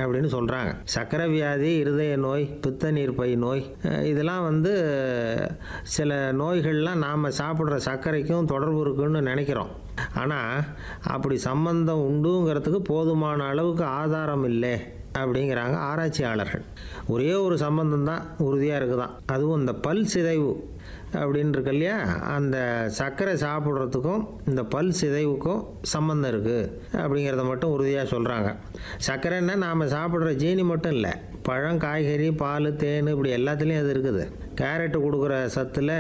அப்படின்னு சொல்கிறாங்க சக்கரை வியாதி இருதய நோய் பித்த நீர்ப்பை நோய் அஹ், இதெல்லாம் வந்து சில நோய்கள்லாம் நாம் சாப்பிட்ற சர்க்கரைக்கும் தொடர்பு இருக்குன்னு நினைக்கிறோம் ஆனால் அப்படி சம்பந்தம் உண்டுங்கிறதுக்கு போதுமான அளவுக்கு ஆதாரம் இல்லை அப்படிங்கிறாங்க ஆராய்ச்சியாளர்கள் ஒரே ஒரு சம்பந்தம் தான் உறுதியாக இருக்குதான் அதுவும் இந்த பல் சிதைவு அப்படின்னு இருக்கு இல்லையா அந்த சர்க்கரை சாப்பிட்றதுக்கும் இந்த பல் சிதைவுக்கும் சம்மந்தம் இருக்குது அப்படிங்கிறத மட்டும் உறுதியாக சொல்கிறாங்க சர்க்கரைன்னா நாம் சாப்பிட்ற ஜீனி மட்டும் இல்லை பழம் காய்கறி பால் தேன் இப்படி எல்லாத்துலேயும் அது இருக்குது கேரட்டு கொடுக்குற சத்தில்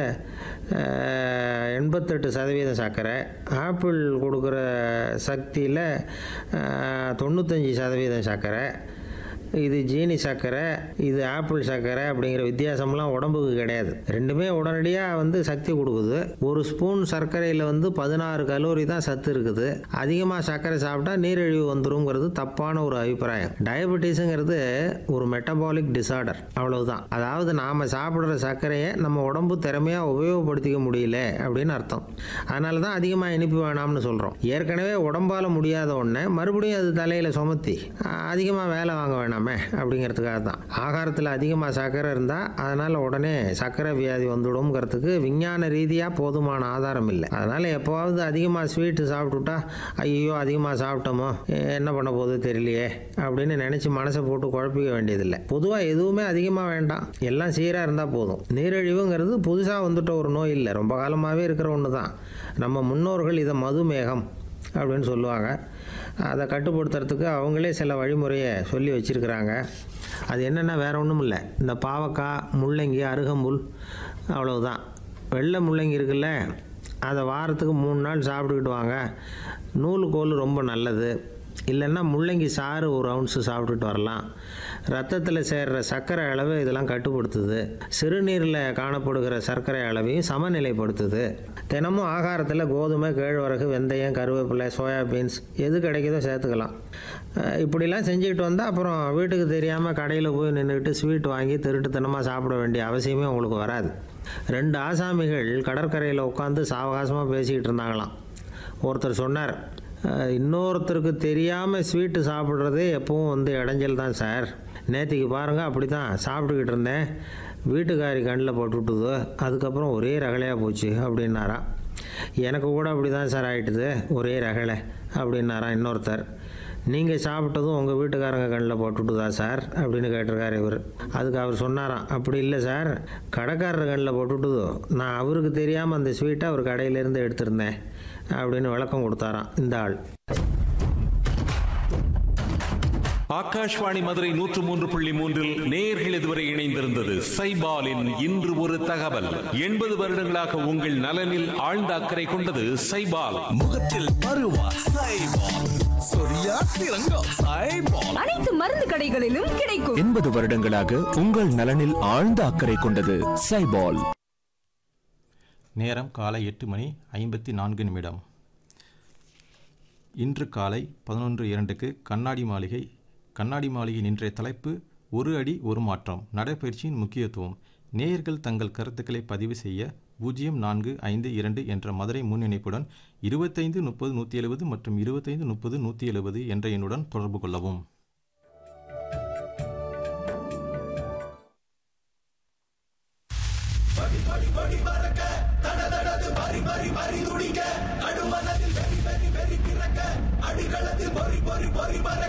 அஹ், எண்பத்தெட்டு சதவீதம் சர்க்கரை ஆப்பிள் கொடுக்குற சக்தியில் அஹ், தொண்ணூத்தஞ்சு சதவீதம் சர்க்கரை இது ஜீனி சர்க்கரை இது ஆப்பிள் சர்க்கரை அப்படிங்கிற வித்தியாசம்லாம் உடம்புக்கு கிடையாது ரெண்டுமே உடனடியாக வந்து சக்தி கொடுக்குது ஒரு ஸ்பூன் சர்க்கரையில் வந்து பதினாறு கலோரி தான் சத்து இருக்குது அதிகமாக சர்க்கரை சாப்பிட்டா நீரிழிவு வந்துருங்கிறது தப்பான ஒரு அபிப்பிராயம் டயபெட்டிஸுங்கிறது ஒரு மெட்டபாலிக் டிசார்டர் அவ்வளவுதான் அதாவது நாம் சாப்பிட்ற சர்க்கரையை நம்ம உடம்பு திறமையாக உபயோகப்படுத்திக்க முடியல அப்படின்னு அர்த்தம் அதனால தான் அதிகமாக இனிப்பு வேணாம்னு சொல்கிறோம் ஏற்கனவே உடம்பால் முடியாத ஒன்றை மறுபடியும் அது தலையில் சுமத்தி அதிகமாக வேலை வாங்க வேணாமே அப்படிங்கிறதுக்காக தான் ஆகாரத்தில் அதிகமாக சர்க்கரை இருந்தால் அதனால் உடனே சர்க்கரை வியாதி வந்துடும்ங்கிறதுக்கு விஞ்ஞான ரீதியாக போதுமான ஆதாரம் இல்லை அதனால் எப்போவாவது அதிகமாக ஸ்வீட்டு சாப்பிட்டுட்டா ஐயோ அதிகமாக சாப்பிட்டோமோ எ- என்ன பண்ண போகுது தெரியலையே அப்படின்னு நினச்சி மனசை போட்டு குழப்பிக்க வேண்டியதில்லை பொதுவாக எதுவுமே அதிகமாக வேண்டாம் எல்லாம் சீராக இருந்தால் போதும் நீரிழிவுங்கிறது புதுசாக வந்துட்ட ஒரு நோய் இல்லை ரொம்ப காலமாகவே இருக்கிற ஒன்று தான் நம்ம முன்னோர்கள் இதை மதுமேகம் அப்படின்னு சொல்லுவாங்க அதை கட்டுப்படுத்துறதுக்கு அவங்களே சில வழிமுறையை சொல்லி வச்சுருக்கிறாங்க அது என்னென்னா வேற ஒன்றும் இல்லை இந்த பாவக்காய் முள்ளங்கி அருகம்புல் அவ்வளவுதான் வெள்ளை முள்ளங்கி இருக்குல்ல அதை வாரத்துக்கு மூணு நாள் சாப்பிட்டுக்கிட்டு வாங்க நூலுக்கோல் ரொம்ப நல்லது இல்லைன்னா முள்ளங்கி சாறு ஒரு அவுன்ஸு சாப்பிட்டுட்டு வரலாம் ரத்தத்தில் சேர்கிற சர்க்கரை அளவு இதெல்லாம் கட்டுப்படுத்துது சிறுநீரில் காணப்படுகிற சர்க்கரை அளவையும் சமநிலைப்படுத்துது தினமும் ஆகாரத்தில் கோதுமை கேழ்வரகு வெந்தயம் கருவேப்பிலை சோயாபீன்ஸ் எது கிடைக்குதோ சேர்த்துக்கலாம் அஹ் இப்படிலாம் செஞ்சுக்கிட்டு வந்தால் அப்புறம் வீட்டுக்கு தெரியாமல் கடையில் போய் நின்றுக்கிட்டு ஸ்வீட் வாங்கி திருட்டுத்தனமாக சாப்பிட வேண்டிய அவசியமே உங்களுக்கு வராது ரெண்டு ஆசாமிகள் கடற்கரையில் உட்காந்து சாவகாசமாக பேசிக்கிட்டு இருந்தாங்களாம் ஒருத்தர் சொன்னார் "அஹ், இன்னொருத்தருக்கு தெரியாமல் ஸ்வீட்டு சாப்பிட்றதே எப்பவும் வந்து இடைஞ்சல் தான் சார் நேற்றுக்கு பாருங்கள் அப்படி தான் சாப்பிட்டுக்கிட்டு இருந்தேன் வீட்டுக்காரி கண்ணில் போட்டுவிட்டுது அதுக்கப்புறம் ஒரே ரகலையாக போச்சு அப்படின்னாராம் எனக்கு கூட அப்படி தான் சார் ஆயிட்டுது ஒரே ரகலை அப்படின்னாராம் இன்னொருத்தர் நீங்கள் சாப்பிட்டதும் உங்கள் வீட்டுக்காரங்க கண்ணில் போட்டுட்டுதா சார் அப்படின்னு கேட்டிருக்காரு இவர் அதுக்கு அவர் சொன்னாராம் அப்படி இல்லை சார் கடைக்காரர் கண்ணில் போட்டுட்டுதோ நான் அவருக்கு தெரியாமல் அந்த ஸ்வீட்டை அவர் கடையிலேருந்து எடுத்திருந்தேன் அப்படின்னு விளக்கம் கொடுத்தாராம் இந்த ஆள் ஆகாஷ்வாணி மதுரை நூற்று மூன்று புள்ளி மூன்றில் நேயர்கள் இதுவரை இணைந்திருந்தது சைபாலின் இன்று ஒரு தகவல் எண்பது வருடங்களாக உங்கள் நலனில் ஆழ்ந்த அக்கறை கொண்டது சைபால் முகத்தில் பருவா சைபால் சொரியா சிறங்கம் சைபால் அனைத்து மருந்து கடைகளிலும் கிடைக்கும் எண்பது வருடங்களாக உங்கள் நலனில் ஆழ்ந்த அக்கறை கொண்டது சைபால் நேரம் காலை எட்டு மணி ஐம்பத்தி நான்கு நிமிடம் இன்று காலை பதினொன்று இரண்டுக்கு கண்ணாடி மாளிகை கண்ணாடி மாளிகையின் இன்றைய தலைப்பு ஒரு அடி ஒரு மாற்றம் நடைபயிற்சியின் முக்கியத்துவம் நேயர்கள் தங்கள் கருத்துக்களை பதிவு செய்ய பூஜ்ஜியம் நான்கு ஐந்து இரண்டு என்ற மதுரை முன்னிணைப்புடன் இருபத்தைந்து முப்பது நூற்றி எழுபது மற்றும் இருபத்தைந்து முப்பது நூற்றி எழுபது என்ற எண்ணுடன் தொடர்பு கொள்ளவும்